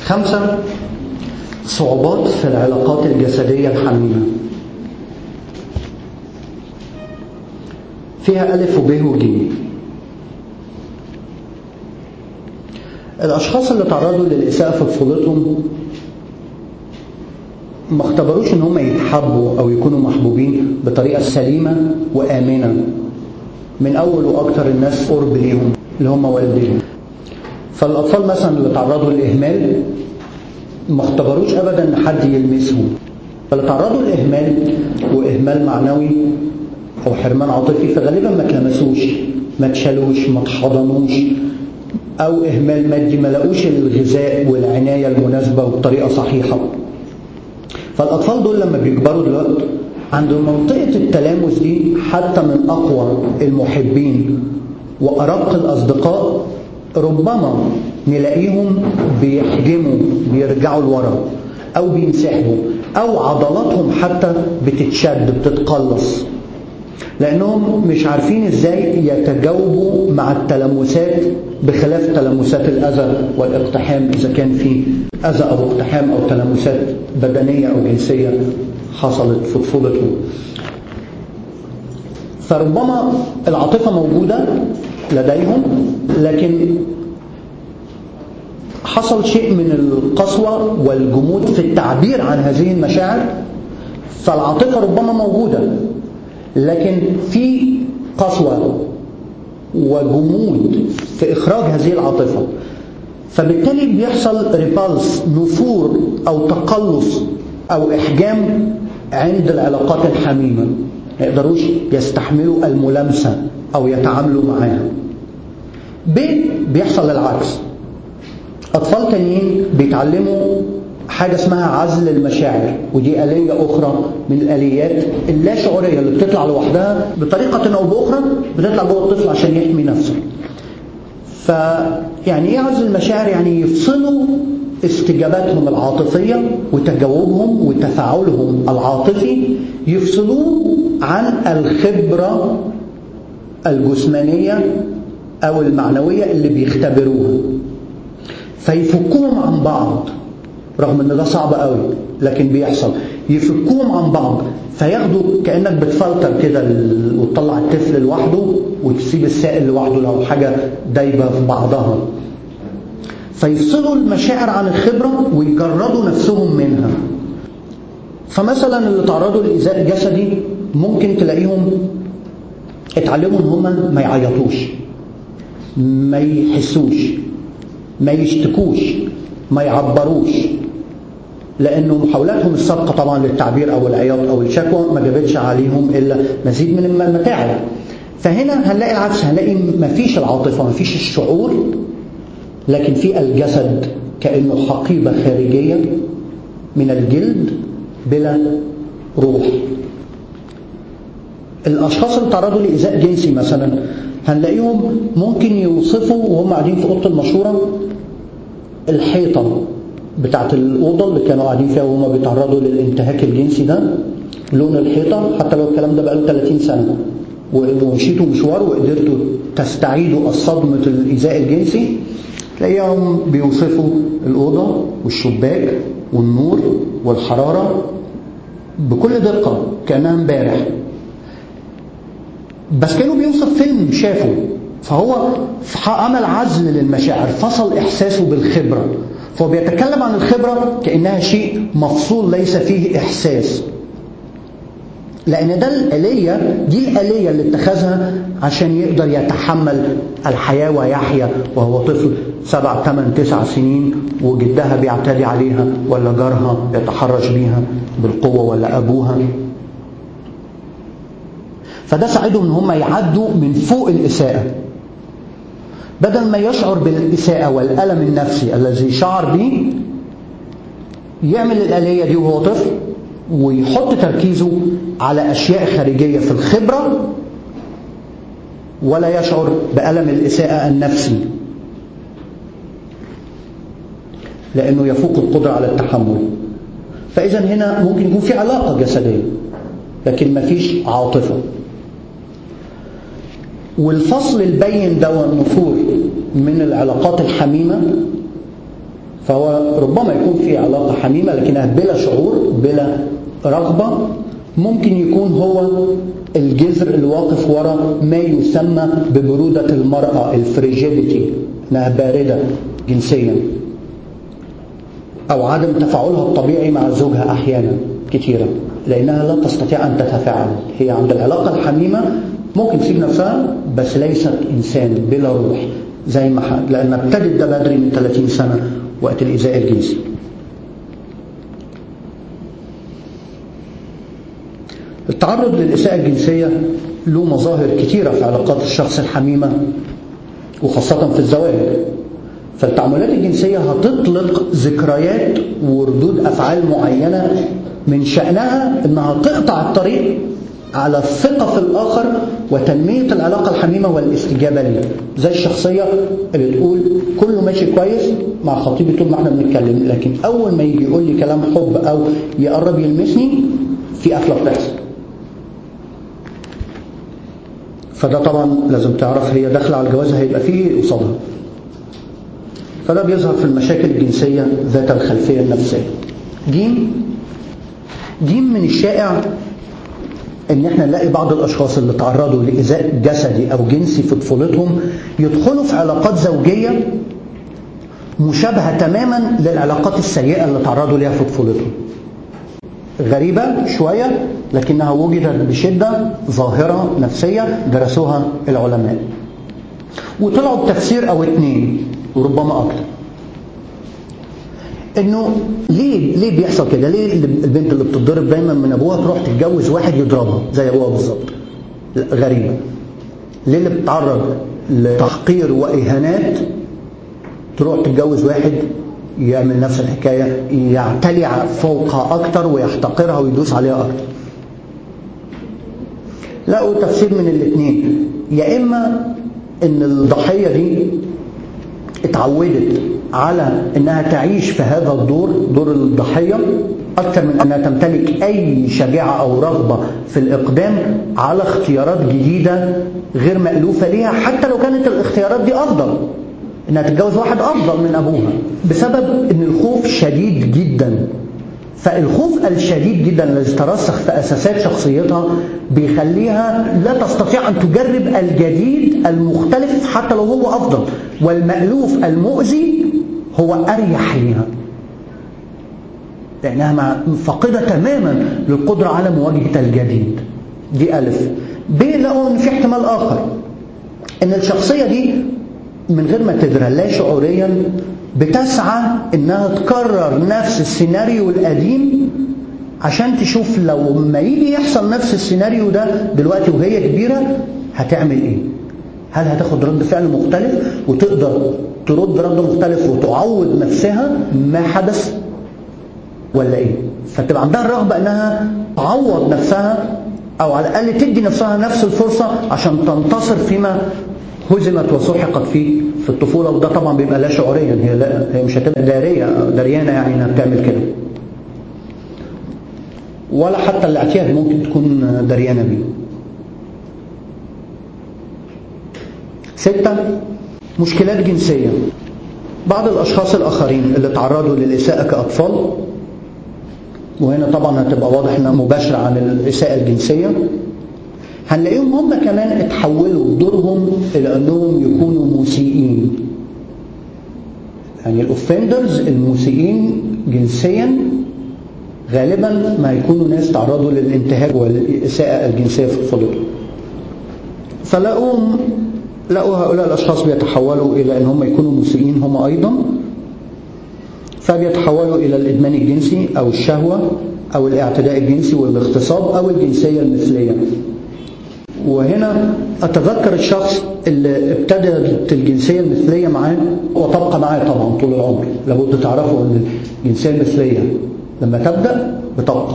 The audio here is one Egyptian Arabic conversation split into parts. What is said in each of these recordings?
خمسة صعوبات في العلاقات الجسدية الحميمة فيها ألف وب وج الأشخاص اللي تعرضوا للإساءة في طفولتهم ما اختبروش ان هم يتحبوا او يكونوا محبوبين بطريقه سليمه وامنه من اول واكثر الناس قرب ليهم اللي هم والديهم فالاطفال مثلا اللي تعرضوا للاهمال ما اختبروش ابدا ان حد يلمسهم فاللي تعرضوا للاهمال واهمال معنوي او حرمان عاطفي فغالبا ما اتلمسوش ما اتشالوش ما اتحضنوش او اهمال مادي ما لقوش الغذاء والعنايه المناسبه وبطريقه صحيحه فالأطفال دول لما بيكبروا دلوقتي عند منطقة التلامس دي حتى من أقوى المحبين وأرق الأصدقاء ربما نلاقيهم بيحجموا بيرجعوا لورا أو بينسحبوا أو عضلاتهم حتى بتتشد بتتقلص لأنهم مش عارفين إزاي يتجاوبوا مع التلامسات بخلاف تلامسات الأذى والاقتحام إذا كان في أذى أو اقتحام أو تلامسات بدنية أو جنسية حصلت في طفولتهم فربما العاطفة موجودة لديهم لكن حصل شيء من القسوة والجمود في التعبير عن هذه المشاعر فالعاطفة ربما موجودة لكن في قسوة وجمود في إخراج هذه العاطفة فبالتالي بيحصل ريبالس نفور أو تقلص أو إحجام عند العلاقات الحميمة ما يقدروش يستحملوا الملامسة أو يتعاملوا معاها ب بيحصل العكس أطفال تانيين بيتعلموا حاجة اسمها عزل المشاعر ودي آلية أخرى من الآليات اللا شعورية اللي بتطلع لوحدها بطريقة أو بأخرى بتطلع جوه الطفل عشان يحمي نفسه فيعني إيه عزل المشاعر؟ يعني يفصلوا استجاباتهم العاطفية وتجاوبهم وتفاعلهم العاطفي يفصلوه عن الخبرة الجسمانية أو المعنوية اللي بيختبروها فيفكوهم عن بعض رغم ان ده صعب قوي لكن بيحصل يفكوهم عن بعض فياخدوا كانك بتفلتر كده وتطلع الطفل لوحده وتسيب السائل لوحده لو حاجه دايبه في بعضها فيفصلوا المشاعر عن الخبره ويجردوا نفسهم منها فمثلا اللي تعرضوا لايذاء جسدي ممكن تلاقيهم اتعلموا ان هم ما يعيطوش ما يحسوش ما يشتكوش ما يعبروش لانه محاولاتهم السابقه طبعا للتعبير او العياط او الشكوى ما جابتش عليهم الا مزيد من المتاعب فهنا هنلاقي العكس هنلاقي ما فيش العاطفه ما فيش الشعور لكن في الجسد كانه حقيبه خارجيه من الجلد بلا روح الاشخاص اللي تعرضوا لايذاء جنسي مثلا هنلاقيهم ممكن يوصفوا وهم قاعدين في اوضه المشوره الحيطه بتاعت الاوضه اللي كانوا قاعدين فيها وهم بيتعرضوا للانتهاك الجنسي ده لون الحيطه حتى لو الكلام ده بقاله 30 سنه ومشيتوا مشوار وقدرتوا تستعيدوا الصدمه الايذاء الجنسي تلاقيهم بيوصفوا الاوضه والشباك والنور والحراره بكل دقه كانها امبارح بس كانوا بيوصف فيلم شافه فهو عمل عزل للمشاعر فصل احساسه بالخبره فهو بيتكلم عن الخبره كانها شيء مفصول ليس فيه احساس لان ده الاليه دي الاليه اللي اتخذها عشان يقدر يتحمل الحياه ويحيا وهو طفل سبع ثمان تسع سنين وجدها بيعتدي عليها ولا جارها يتحرش بيها بالقوه ولا ابوها فده ساعدهم ان هم يعدوا من فوق الاساءه بدل ما يشعر بالاساءه والالم النفسي الذي شعر به يعمل الاليه دي وهو طفل ويحط تركيزه على اشياء خارجيه في الخبره ولا يشعر بالم الاساءه النفسي لانه يفوق القدره على التحمل فاذا هنا ممكن يكون في علاقه جسديه لكن ما فيش عاطفه والفصل البين ده والنفور من العلاقات الحميمة فهو ربما يكون في علاقة حميمة لكنها بلا شعور بلا رغبة ممكن يكون هو الجذر الواقف وراء ما يسمى ببرودة المرأة الفريجيديتي انها باردة جنسيا او عدم تفاعلها الطبيعي مع زوجها احيانا كثيرا لانها لا تستطيع ان تتفاعل هي عند العلاقة الحميمة ممكن تسيب نفسها بس ليست انسان بلا روح زي ما حد لانها ابتدت ده بدري من 30 سنة وقت الايذاء الجنسي التعرض للإساءة الجنسية له مظاهر كثيرة في علاقات الشخص الحميمة وخاصة في الزواج فالتعاملات الجنسية هتطلق ذكريات وردود أفعال معينة من شأنها إنها تقطع الطريق على الثقة في الآخر وتنمية العلاقة الحميمة والاستجابة ليه زي الشخصية اللي تقول كله ماشي كويس مع خطيبي طول ما احنا بنتكلم لكن أول ما يجي يقول لي كلام حب أو يقرب يلمسني في قفلة بتحصل فده طبعا لازم تعرف هي داخله على الجواز هيبقى فيه قصادها فده بيظهر في المشاكل الجنسية ذات الخلفية النفسية جيم جيم من الشائع ان احنا نلاقي بعض الاشخاص اللي تعرضوا لايذاء جسدي او جنسي في طفولتهم يدخلوا في علاقات زوجيه مشابهه تماما للعلاقات السيئه اللي تعرضوا ليها في طفولتهم غريبة شوية لكنها وجدت بشدة ظاهرة نفسية درسوها العلماء وطلعوا بتفسير أو اتنين وربما أكتر انه ليه ليه بيحصل كده ليه البنت اللي بتتضرب دايما من ابوها تروح تتجوز واحد يضربها زي ابوها بالظبط غريبه ليه اللي بتتعرض لتحقير واهانات تروح تتجوز واحد يعمل نفس الحكاية يعتلي فوقها أكتر ويحتقرها ويدوس عليها أكتر لقوا تفسير من الاثنين يا إما إن الضحية دي اتعودت على إنها تعيش في هذا الدور دور الضحية أكثر من أنها تمتلك أي شجاعة أو رغبة في الإقدام على اختيارات جديدة غير مألوفة ليها حتى لو كانت الاختيارات دي أفضل انها تتجوز واحد افضل من ابوها بسبب ان الخوف شديد جدا فالخوف الشديد جدا الذي ترسخ في اساسات شخصيتها بيخليها لا تستطيع ان تجرب الجديد المختلف حتى لو هو افضل والمألوف المؤذي هو اريح ليها لانها فاقده تماما للقدره على مواجهه الجديد دي الف ب لقوا ان في احتمال اخر ان الشخصيه دي من غير ما تدرى لا شعوريا بتسعى انها تكرر نفس السيناريو القديم عشان تشوف لو ما يجي يحصل نفس السيناريو ده دلوقتي وهي كبيرة هتعمل ايه هل هتاخد رد فعل مختلف وتقدر ترد رد مختلف وتعوض نفسها ما حدث ولا ايه فتبقى عندها الرغبة انها تعوض نفسها او على الاقل تدي نفسها نفس الفرصة عشان تنتصر فيما هزمت وسحقت فيه في الطفولة وده طبعا بيبقى لا شعوريا هي لا هي مش هتبقى دارية دريانة يعني انها بتعمل كده ولا حتى الاعتياد ممكن تكون دريانة بيه ستة مشكلات جنسية بعض الأشخاص الآخرين اللي تعرضوا للإساءة كأطفال وهنا طبعا هتبقى واضح انها مباشرة عن الإساءة الجنسية هنلاقيهم هم كمان اتحولوا دورهم الى انهم يكونوا مسيئين يعني الاوفندرز المسيئين جنسيا غالبا ما يكونوا ناس تعرضوا للانتهاك والاساءه الجنسيه في طفولتهم فلقوهم لقوا هؤلاء الاشخاص بيتحولوا الى ان هم يكونوا مسيئين هم ايضا فبيتحولوا الى الادمان الجنسي او الشهوه او الاعتداء الجنسي والاغتصاب او الجنسيه المثليه وهنا أتذكر الشخص اللي ابتدت الجنسية المثلية معاه وتبقى معاه طبعا طول العمر لابد تعرفوا أن الجنسية المثلية لما تبدأ بتبقى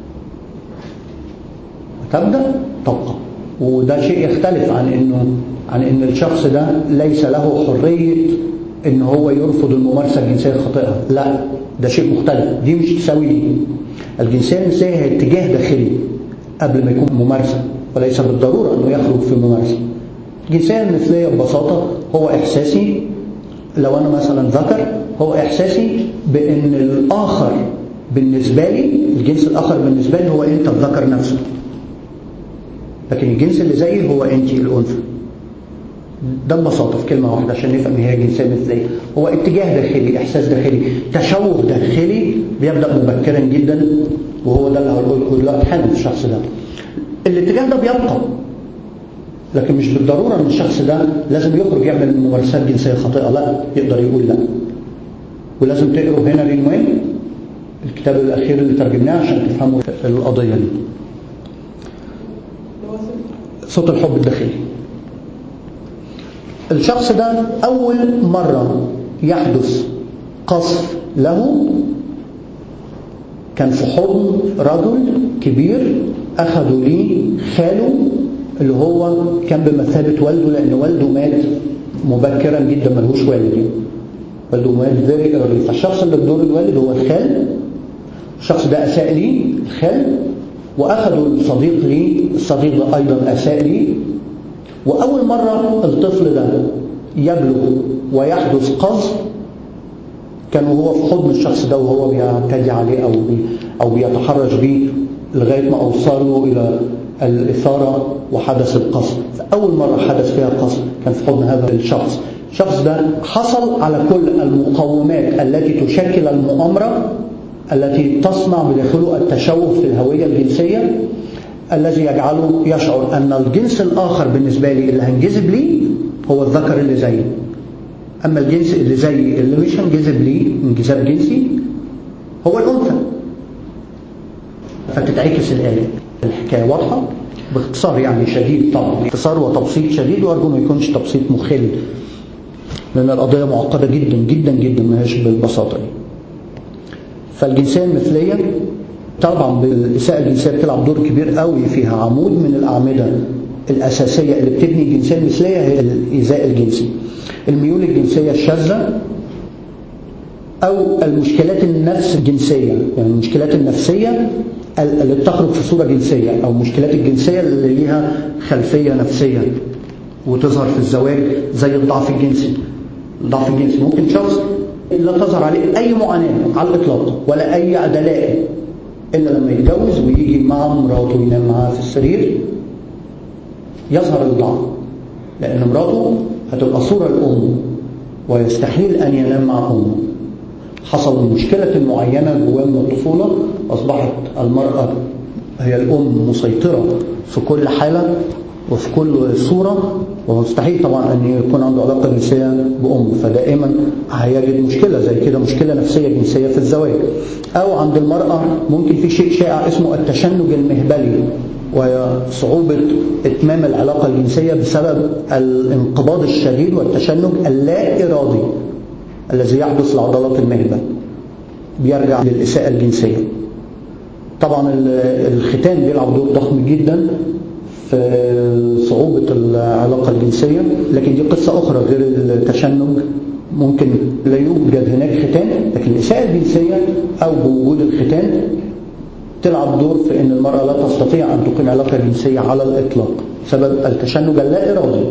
تبدأ تبقى وده شيء يختلف عن انه عن ان الشخص ده ليس له حرية ان هو يرفض الممارسة الجنسية الخاطئة لا ده شيء مختلف دي مش تساوي دي الجنسية المثلية هي اتجاه داخلي قبل ما يكون ممارسة وليس بالضرورة أنه يخرج في ممارسة الجنسية المثلية ببساطة هو إحساسي لو أنا مثلا ذكر هو إحساسي بأن الآخر بالنسبة لي الجنس الآخر بالنسبة لي هو أنت الذكر نفسه لكن الجنس اللي زيي هو أنت الأنثى ده ببساطة في كلمة واحدة عشان نفهم هي جنسية مثلية هو اتجاه داخلي إحساس داخلي تشوه داخلي بيبدأ مبكرا جدا وهو ده اللي هقول لكم دلوقتي حالا في الشخص ده الاتجاه ده بيبقى لكن مش بالضرورة ان الشخص ده لازم يخرج يعمل ممارسات جنسية خاطئة لا يقدر يقول لا ولازم تقروا هنا رينوين الكتاب الأخير اللي ترجمناه عشان تفهموا القضية دي صوت الحب الداخلي الشخص ده أول مرة يحدث قصف له كان في حضن رجل كبير أخذوا ليه خاله اللي هو كان بمثابة والده لأن والده مات مبكرا جدا ملهوش والد والده مات فيري ايرلي فالشخص اللي بدور الوالد هو الخال الشخص ده أساء لي الخال وأخذوا صديق لي الصديق ده أيضا أساء لي وأول مرة الطفل ده يبلغ ويحدث قصد كان وهو في حضن الشخص ده وهو بيعتدي عليه أو بي أو بيتحرش بيه لغاية ما أوصله إلى الإثارة وحدث القصد فأول مرة حدث فيها قصد كان في حضن هذا الشخص الشخص ده حصل على كل المقومات التي تشكل المؤامرة التي تصنع بداخله التشوه في الهوية الجنسية الذي يجعله يشعر أن الجنس الآخر بالنسبة لي اللي هنجذب ليه هو الذكر اللي زيه أما الجنس اللي زي اللي مش هنجذب ليه انجذاب جنسي هو الأنثى فتتعكس الآية الحكاية واضحة باختصار يعني شديد طبعا باختصار وتبسيط شديد وأرجو ما يكونش تبسيط مخل لأن القضية معقدة جدا جدا جدا ما هيش بالبساطة دي فالجنسية المثلية طبعا بالإساءة الجنسية بتلعب دور كبير قوي فيها عمود من الأعمدة الأساسية اللي بتبني الجنسية المثلية هي الإيذاء الجنسي الميول الجنسية الشاذة أو المشكلات النفس الجنسية يعني المشكلات النفسية اللي بتخرج في صورة جنسية أو المشكلات الجنسية اللي ليها خلفية نفسية وتظهر في الزواج زي الضعف الجنسي الضعف الجنسي ممكن شخص لا تظهر عليه أي معاناة على الإطلاق ولا أي دلائل إلا لما يتجوز ويجي مع مراته وينام معاها في السرير يظهر الضعف لأن مراته هتبقى صورة الأم ويستحيل أن ينام مع أمه حصل مشكلة معينة جواه من الطفولة أصبحت المرأة هي الأم مسيطرة في كل حالة وفي كل صورة ومستحيل طبعا أن يكون عنده علاقة جنسية بأمه فدائما هيجد مشكلة زي كده مشكلة نفسية جنسية في الزواج أو عند المرأة ممكن في شيء شائع اسمه التشنج المهبلي وهي صعوبة إتمام العلاقة الجنسية بسبب الانقباض الشديد والتشنج اللا إرادي الذي يحدث لعضلات المهبل بيرجع للإساءة الجنسية طبعا الختان بيلعب دور ضخم جدا في صعوبة العلاقة الجنسية لكن دي قصة أخرى غير التشنج ممكن لا يوجد هناك ختان لكن الإساءة الجنسية أو بوجود الختان تلعب دور في أن المرأة لا تستطيع أن تقيم علاقة جنسية على الإطلاق بسبب التشنج اللا إرادي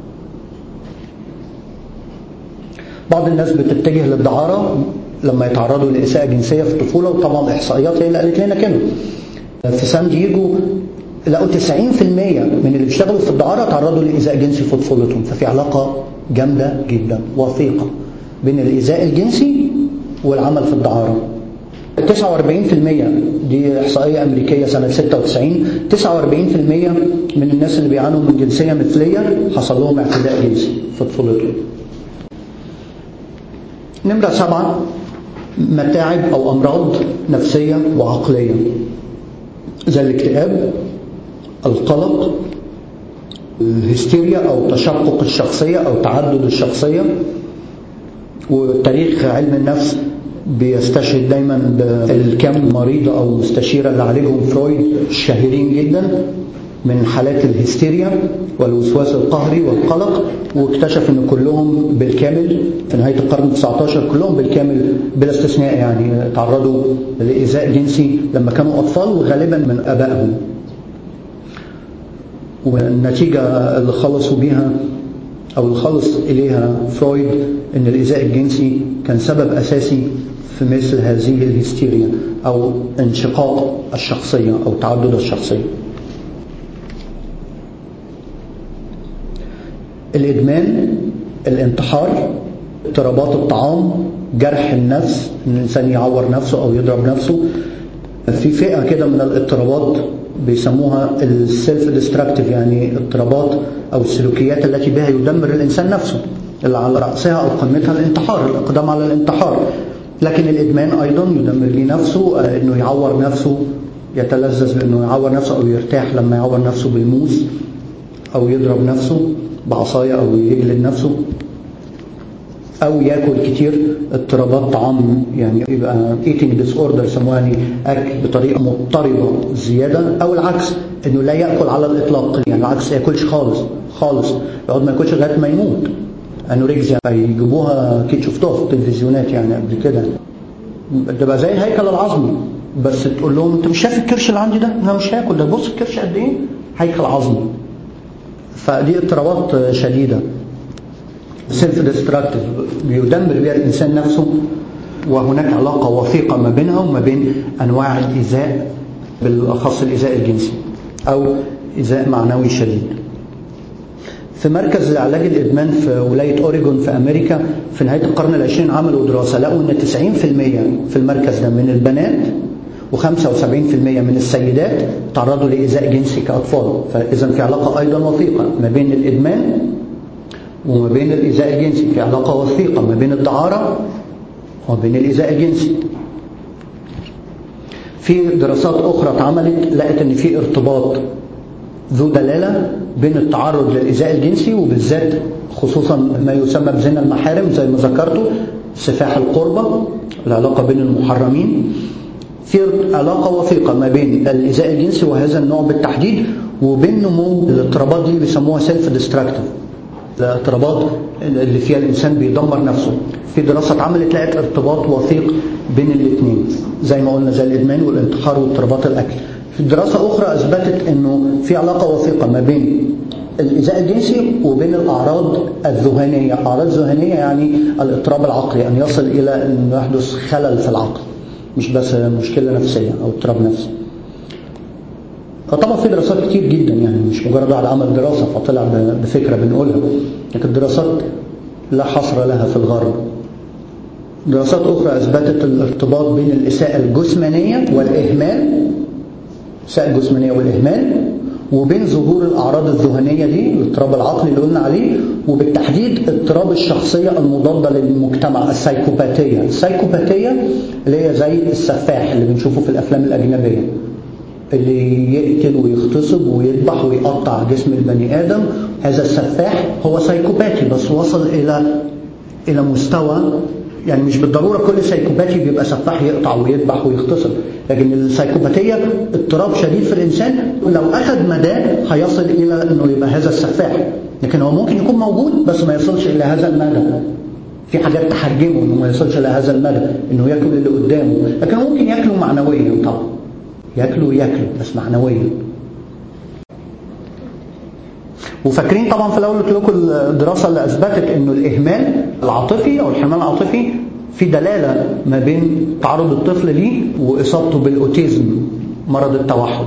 بعض الناس بتتجه للدعارة لما يتعرضوا لإساءة جنسية في الطفولة وطبعا الإحصائيات هي اللي قالت لنا كده في سان دييجو لقوا 90% من اللي بيشتغلوا في الدعارة تعرضوا لإيذاء جنسي في طفولتهم ففي علاقة جامدة جدا وثيقة بين الإيذاء الجنسي والعمل في الدعارة 49% دي إحصائية أمريكية سنة 96 49% من الناس اللي بيعانوا من جنسية مثلية حصل لهم اعتداء جنسي في طفولتهم نمرة سبعة متاعب أو أمراض نفسية وعقلية زي الاكتئاب القلق الهستيريا أو تشقق الشخصية أو تعدد الشخصية وتاريخ علم النفس بيستشهد دايما بالكم مريضة أو مستشيرة اللي عليهم فرويد الشهيرين جدا من حالات الهستيريا والوسواس القهري والقلق واكتشف ان كلهم بالكامل في نهايه القرن 19 كلهم بالكامل بلا استثناء يعني تعرضوا لايذاء جنسي لما كانوا اطفال وغالبا من ابائهم. والنتيجه اللي خلصوا بيها أو الخلص إليها فرويد أن الإيذاء الجنسي كان سبب أساسي في مثل هذه الهستيريا أو انشقاق الشخصية أو تعدد الشخصية الإدمان الانتحار اضطرابات الطعام جرح النفس ان الانسان يعور نفسه او يضرب نفسه في فئه كده من الاضطرابات بيسموها السيلف ديستراكتيف يعني اضطرابات او السلوكيات التي بها يدمر الانسان نفسه اللي على راسها او قمتها الانتحار الاقدام على الانتحار لكن الادمان ايضا يدمر لي نفسه انه يعور نفسه يتلذذ بانه يعور نفسه او يرتاح لما يعور نفسه بالموس او يضرب نفسه بعصايه او يجلد نفسه او ياكل كتير اضطرابات طعام يعني يبقى eating disorder يسموها يعني اكل بطريقه مضطربه زياده او العكس انه لا ياكل على الاطلاق يعني العكس ما ياكلش خالص خالص يقعد ما ياكلش لغايه ما يموت انوركسيا يجيبوها اكيد شفتوها في التلفزيونات يعني قبل كده تبقى زي الهيكل العظمي بس تقول لهم انت مش شايف الكرش اللي عندي ده انا مش هاكل ده بص الكرش قد ايه هيكل عظمي فدي اضطرابات شديده سيلف ديستراكتيف بيدمر بها الانسان نفسه وهناك علاقه وثيقه ما بينها وما بين انواع الايذاء بالاخص الايذاء الجنسي او ايذاء معنوي شديد في مركز لعلاج الادمان في ولايه اوريجون في امريكا في نهايه القرن العشرين عملوا دراسه لقوا ان 90% في المركز ده من البنات و75% من السيدات تعرضوا لايذاء جنسي كاطفال فاذا في علاقه ايضا وثيقه ما بين الادمان وما بين الإيذاء الجنسي في علاقة وثيقة ما بين الدعارة وما بين الإيذاء الجنسي في دراسات أخرى اتعملت لقت إن في ارتباط ذو دلالة بين التعرض للإيذاء الجنسي وبالذات خصوصا ما يسمى بزنا المحارم زي ما ذكرته سفاح القربة العلاقة بين المحرمين في علاقة وثيقة ما بين الإيذاء الجنسي وهذا النوع بالتحديد وبين نمو الاضطرابات دي بيسموها سيلف ديستراكتيف الاضطرابات اللي فيها الانسان بيدمر نفسه في دراسه اتعملت لقت ارتباط وثيق بين الاثنين زي ما قلنا زي الادمان والانتحار واضطرابات الاكل في دراسه اخرى اثبتت انه في علاقه وثيقه ما بين الايذاء الجنسي وبين الاعراض الذهانيه اعراض ذهانيه يعني الاضطراب العقلي ان يصل الى انه يحدث خلل في العقل مش بس مشكله نفسيه او اضطراب نفسي فطبعا في دراسات كتير جدا يعني مش مجرد واحد عمل دراسة فطلع بفكرة بنقولها لكن الدراسات لا حصر لها في الغرب دراسات أخرى أثبتت الارتباط بين الإساءة الجسمانية والإهمال الإساءة الجسمانية والإهمال وبين ظهور الأعراض الذهنية دي الاضطراب العقلي اللي قلنا عليه وبالتحديد اضطراب الشخصية المضادة للمجتمع السايكوباتية السايكوباتية اللي هي زي السفاح اللي بنشوفه في الأفلام الأجنبية اللي يقتل ويغتصب ويذبح ويقطع جسم البني ادم هذا السفاح هو سايكوباتي بس وصل الى الى مستوى يعني مش بالضروره كل سايكوباتي بيبقى سفاح يقطع ويذبح ويغتصب لكن السايكوباتيه اضطراب شديد في الانسان لو اخذ مداه هيصل الى انه يبقى هذا السفاح لكن هو ممكن يكون موجود بس ما يصلش الى هذا المدى في حاجات تحجمه انه ما يصلش الى هذا المدى انه ياكل اللي قدامه لكن ممكن ياكله معنويا طبعا ياكلوا ياكلوا بس معنويا وفاكرين طبعا في الاول قلت لكم الدراسه اللي اثبتت انه الاهمال العاطفي او الحرمان العاطفي في دلاله ما بين تعرض الطفل ليه واصابته بالاوتيزم مرض التوحد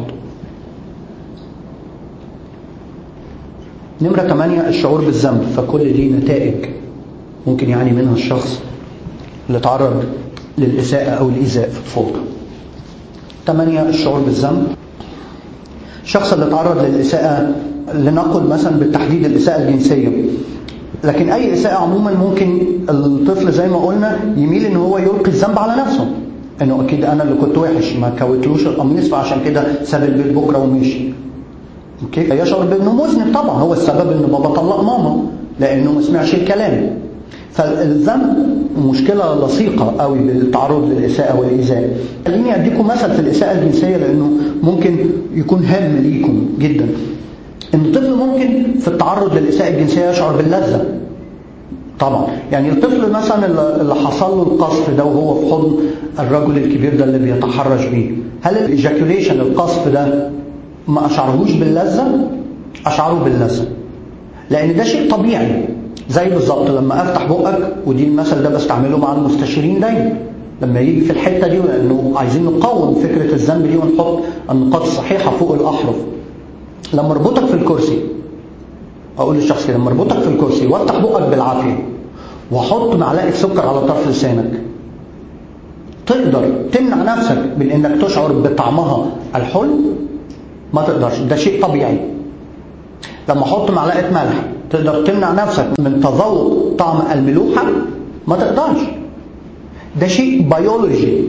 نمرة 8 الشعور بالذنب فكل دي نتائج ممكن يعاني منها الشخص اللي تعرض للإساءة أو الإيذاء في طفولته ثمانية الشعور بالذنب الشخص اللي تعرض للإساءة لنقل مثلا بالتحديد الإساءة الجنسية لكن أي إساءة عموما ممكن الطفل زي ما قلنا يميل إن هو يلقي الذنب على نفسه إنه أكيد أنا اللي كنت وحش ما كوتلوش القميص فعشان كده ساب البيت بكرة ومشي اوكي يشعر بانه مذنب طبعا هو السبب ان بابا طلق ماما لانه ما سمعش الكلام فالذنب مشكلة لصيقة قوي بالتعرض للإساءة والإيذاء خليني أديكم مثل في الإساءة الجنسية لأنه ممكن يكون هام ليكم جدا إن الطفل ممكن في التعرض للإساءة الجنسية يشعر باللذة طبعا يعني الطفل مثلا اللي حصل له القصف ده وهو في حضن الرجل الكبير ده اللي بيتحرش بيه هل الايجاكوليشن القصف ده ما أشعرهوش باللذة أشعره باللذة لأن ده شيء طبيعي زي بالظبط لما افتح بقك ودي المثل ده بستعمله مع المستشارين دايما لما يجي في الحته دي لانه عايزين نقاوم فكره الذنب دي ونحط النقاط الصحيحه فوق الاحرف لما اربطك في الكرسي اقول للشخص كده لما اربطك في الكرسي وافتح بقك بالعافيه واحط معلقه سكر على طرف لسانك تقدر تمنع نفسك من انك تشعر بطعمها الحلو ما تقدرش ده شيء طبيعي لما احط معلقه ملح تقدر تمنع نفسك من تذوق طعم الملوحه ما تقدرش ده شيء بيولوجي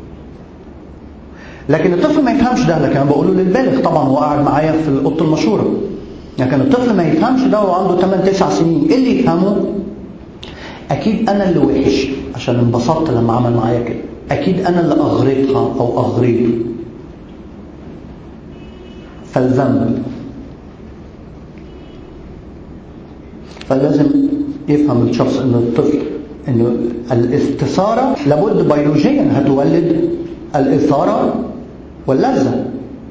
لكن الطفل ما يفهمش ده لكن انا بقوله للبالغ طبعا هو قاعد معايا في اوضه المشوره لكن الطفل ما يفهمش ده وهو عنده 8 9 سنين ايه اللي يفهمه اكيد انا اللي وحش عشان انبسطت لما عمل معايا كده اكيد انا اللي اغريتها او اغريته فالذنب فلازم يفهم الشخص ان الطفل ان الاستثارة لابد بيولوجيا هتولد الإثارة واللذة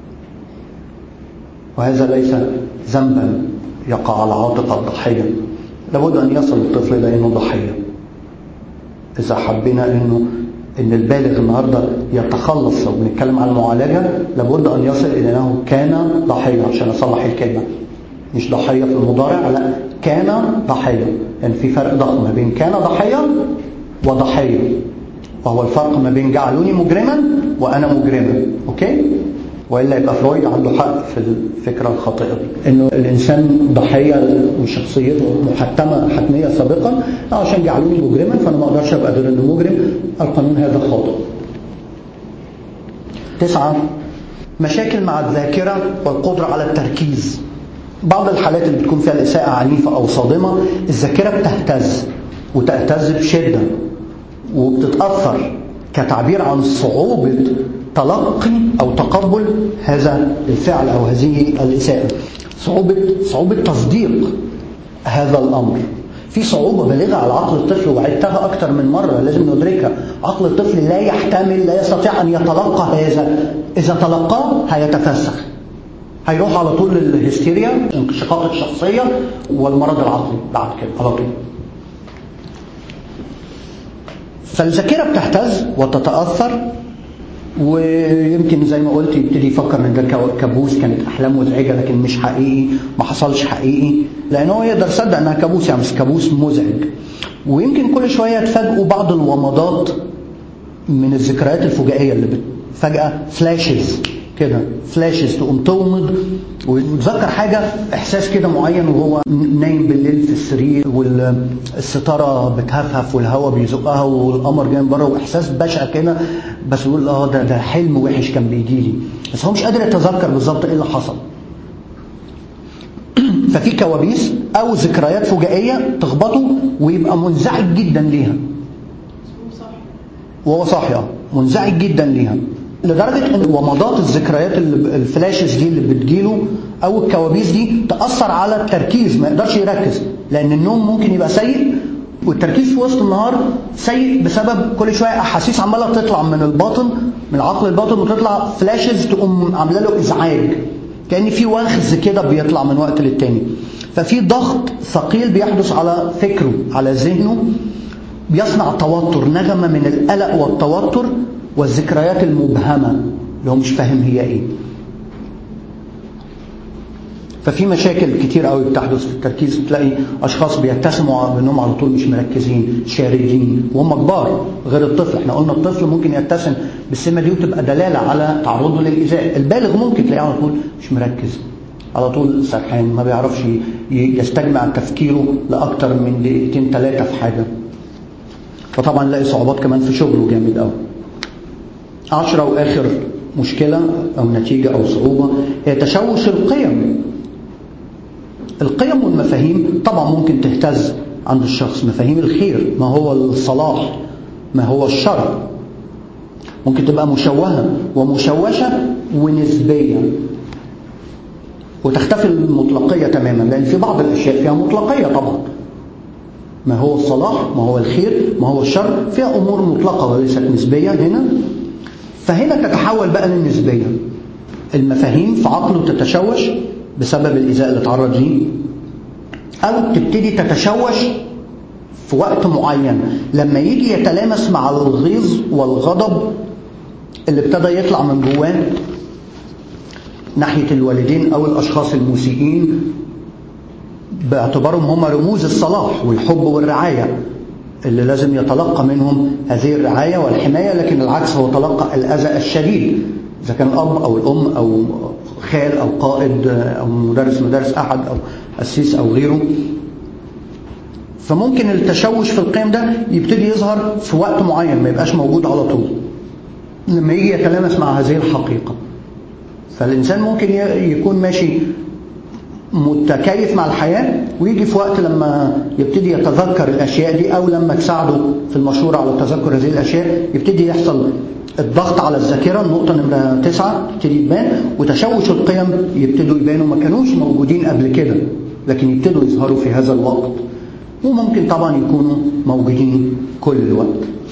وهذا ليس ذنبا يقع على عاتق الضحية لابد أن يصل الطفل إلى أنه ضحية إذا حبينا أنه ان البالغ النهارده يتخلص لو بنتكلم عن المعالجه لابد ان يصل الى انه كان ضحيه عشان اصلح الكلمه مش ضحيه في المضارع لا كان ضحيه يعني في فرق ضخم ما بين كان ضحيه وضحيه وهو الفرق ما بين جعلوني مجرما وانا مجرما اوكي والا يبقى فرويد عنده حق في الفكره الخاطئه دي انه الانسان ضحيه وشخصيته محتمه حتميه سابقا عشان جعلوني مجرما فانا ما اقدرش ابقى غير انه مجرم القانون هذا خاطئ تسعه مشاكل مع الذاكره والقدره على التركيز بعض الحالات اللي بتكون فيها الاساءه عنيفه او صادمه الذاكره بتهتز وتهتز بشده وبتتاثر كتعبير عن صعوبه تلقي او تقبل هذا الفعل او هذه الاساءه صعوبه صعوبه تصديق هذا الامر في صعوبه بالغه على عقل الطفل وعدتها اكثر من مره لازم ندركها عقل الطفل لا يحتمل لا يستطيع ان يتلقى هذا اذا تلقاه هيتفسخ هيروح على طول للهستيريا انشقاق الشخصيه والمرض العقلي بعد كده على طول فالذاكره بتهتز وتتاثر ويمكن زي ما قلت يبتدي يفكر ان ده كابوس كانت احلام مزعجه لكن مش حقيقي ما حصلش حقيقي لان هو يقدر يصدق انها كابوس يعني بس كابوس مزعج ويمكن كل شويه تفاجئوا بعض الومضات من الذكريات الفجائيه اللي فجاه فلاشز كده فلاشز تقوم تومض وتذكر حاجه احساس كده معين وهو نايم بالليل في السرير والستاره بتهفهف والهواء بيزقها والقمر جاي من بره واحساس بشع كده بس يقول اه ده ده حلم وحش كان بيجي لي بس هو مش قادر يتذكر بالظبط ايه اللي حصل ففي كوابيس او ذكريات فجائيه تخبطه ويبقى منزعج جدا ليها وهو صاحي اه منزعج جدا ليها لدرجة ان ومضات الذكريات اللي الفلاشز دي اللي بتجيله او الكوابيس دي تأثر على التركيز ما يقدرش يركز لان النوم ممكن يبقى سيء والتركيز في وسط النهار سيء بسبب كل شوية احاسيس عمالة تطلع من الباطن من العقل الباطن وتطلع فلاشز تقوم عاملة له ازعاج كأن في وخز كده بيطلع من وقت للتاني ففي ضغط ثقيل بيحدث على فكره على ذهنه بيصنع توتر نغمة من القلق والتوتر والذكريات المبهمة اللي هو مش فاهم هي ايه ففي مشاكل كتير قوي بتحدث في التركيز تلاقي اشخاص بيتسموا بانهم على طول مش مركزين شاردين وهم كبار غير الطفل احنا قلنا الطفل ممكن يتسم بالسمه دي وتبقى دلاله على تعرضه للايذاء البالغ ممكن تلاقيه على طول مش مركز على طول سرحان ما بيعرفش يستجمع تفكيره لاكتر من دقيقتين ثلاثه في حاجه فطبعا نلاقي صعوبات كمان في شغله جامد قوي عشرة وآخر مشكلة أو نتيجة أو صعوبة هي تشوش القيم القيم والمفاهيم طبعا ممكن تهتز عند الشخص مفاهيم الخير ما هو الصلاح ما هو الشر ممكن تبقى مشوهة ومشوشة ونسبية وتختفي المطلقية تماما لأن في بعض الأشياء فيها مطلقية طبعا ما هو الصلاح ما هو الخير ما هو الشر فيها أمور مطلقة وليست نسبية هنا فهنا تتحول بقى للنسبية المفاهيم في عقله تتشوش بسبب الإيذاء اللي اتعرض ليه أو تبتدي تتشوش في وقت معين لما يجي يتلامس مع الغيظ والغضب اللي ابتدى يطلع من جواه ناحية الوالدين أو الأشخاص المسيئين باعتبارهم هم رموز الصلاح والحب والرعاية اللي لازم يتلقى منهم هذه الرعاية والحماية لكن العكس هو تلقى الأذى الشديد إذا كان الأب أو الأم أو خال أو قائد أو مدرس مدرس أحد أو أسيس أو غيره فممكن التشوش في القيم ده يبتدي يظهر في وقت معين ما يبقاش موجود على طول لما يجي يتلامس مع هذه الحقيقة فالإنسان ممكن يكون ماشي متكيف مع الحياة ويجي في وقت لما يبتدي يتذكر الأشياء دي أو لما تساعده في المشورة على تذكر هذه الأشياء يبتدي يحصل الضغط على الذاكرة النقطة نمرة تسعة تبتدي تبان وتشوش القيم يبتدوا يبانوا ما كانوش موجودين قبل كده لكن يبتدوا يظهروا في هذا الوقت وممكن طبعا يكونوا موجودين كل الوقت